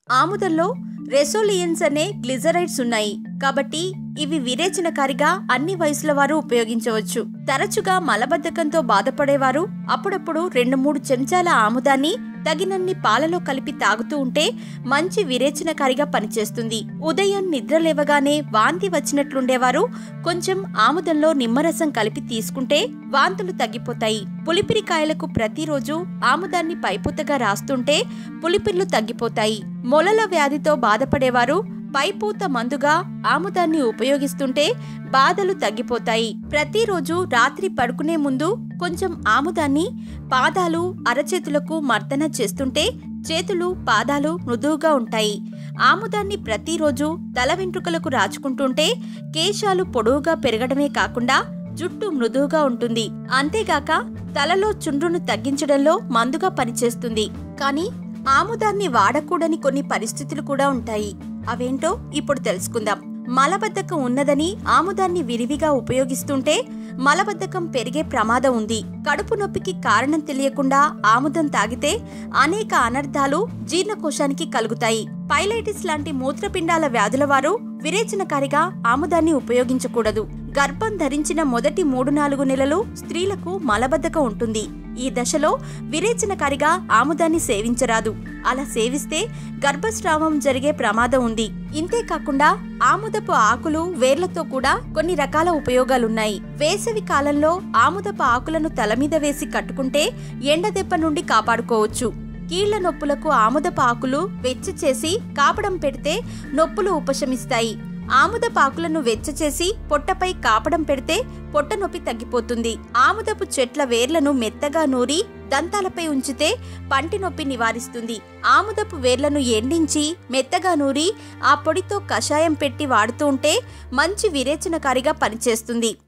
ఆముదంలో రెసోలియన్స్ అనే గ్లిజరైడ్స్ ఉన్నాయి కాబట్టి ఇవి విరేచనకారిగా అన్ని వయసుల వారు ఉపయోగించవచ్చు తరచుగా మలబద్ధకంతో బాధపడేవారు అప్పుడప్పుడు రెండు మూడు చెంచాల ఆముదాన్ని తగినన్ని పాలలో కలిపి తాగుతూ ఉంటే మంచి విరేచనకారిగా పనిచేస్తుంది ఉదయం నిద్ర లేవగానే వాంతి వచ్చినట్లుండేవారు కొంచెం ఆముదంలో నిమ్మరసం కలిపి తీసుకుంటే వాంతులు తగ్గిపోతాయి పులిపిరికాయలకు ప్రతిరోజు ఆముదాన్ని పైపూతగా రాస్తుంటే పులిపిర్లు తగ్గిపోతాయి మొలల వ్యాధితో బాధపడేవారు పైపూత మందుగా ఆముదాన్ని ఉపయోగిస్తుంటే బాధలు తగ్గిపోతాయి ప్రతిరోజు రాత్రి పడుకునే ముందు కొంచెం ఆముదాన్ని పాదాలు అరచేతులకు మర్దన చేస్తుంటే చేతులు పాదాలు మృదువుగా ఉంటాయి ఆముదాన్ని ప్రతిరోజు తల వెంట్రుకలకు రాచుకుంటుంటే కేశాలు పొడవుగా పెరగడమే కాకుండా జుట్టు మృదువుగా ఉంటుంది అంతేగాక తలలో చుండ్రును తగ్గించడంలో మందుగా పనిచేస్తుంది కానీ ఆముదాన్ని వాడకూడని కొన్ని పరిస్థితులు కూడా ఉంటాయి అవేంటో ఇప్పుడు తెలుసుకుందాం మలబద్ధకం ఉన్నదని ఆముదాన్ని విరివిగా ఉపయోగిస్తుంటే మలబద్ధకం పెరిగే ప్రమాదం ఉంది కడుపు నొప్పికి కారణం తెలియకుండా ఆముదం తాగితే అనేక అనర్థాలు జీర్ణకోశానికి కలుగుతాయి పైలైటిస్ లాంటి మూత్రపిండాల వ్యాధుల వారు విరేచనకారిగా ఆముదాన్ని ఉపయోగించకూడదు గర్భం ధరించిన మొదటి మూడు నాలుగు నెలలు స్త్రీలకు మలబద్ధకం ఉంటుంది ఈ దశలో విరేచనకారిగా ఆముదాన్ని సేవించరాదు అలా సేవిస్తే గర్భస్రావం జరిగే ప్రమాదం ఉంది ఇంతే కాకుండా ఆముదపు ఆకులు వేర్లతో కూడా కొన్ని రకాల ఉపయోగాలున్నాయి వేసవి కాలంలో ఆముదపు ఆకులను తల మీద వేసి కట్టుకుంటే ఎండదెబ్బ నుండి కాపాడుకోవచ్చు కీళ్ల నొప్పులకు ఆముదపు ఆకులు వెచ్చ చేసి కాపడం పెడితే నొప్పులు ఉపశమిస్తాయి ఆముదపు ఆకులను వెచ్చ చేసి పొట్టపై కాపడం పెడితే పొట్ట నొప్పి తగ్గిపోతుంది ఆముదపు చెట్ల వేర్లను మెత్తగా నూరి దంతాలపై ఉంచితే పంటి నొప్పి నివారిస్తుంది ఆముదపు వేర్లను ఎండించి మెత్తగా నూరి ఆ పొడితో కషాయం పెట్టి వాడుతూ ఉంటే మంచి విరేచనకారిగా పనిచేస్తుంది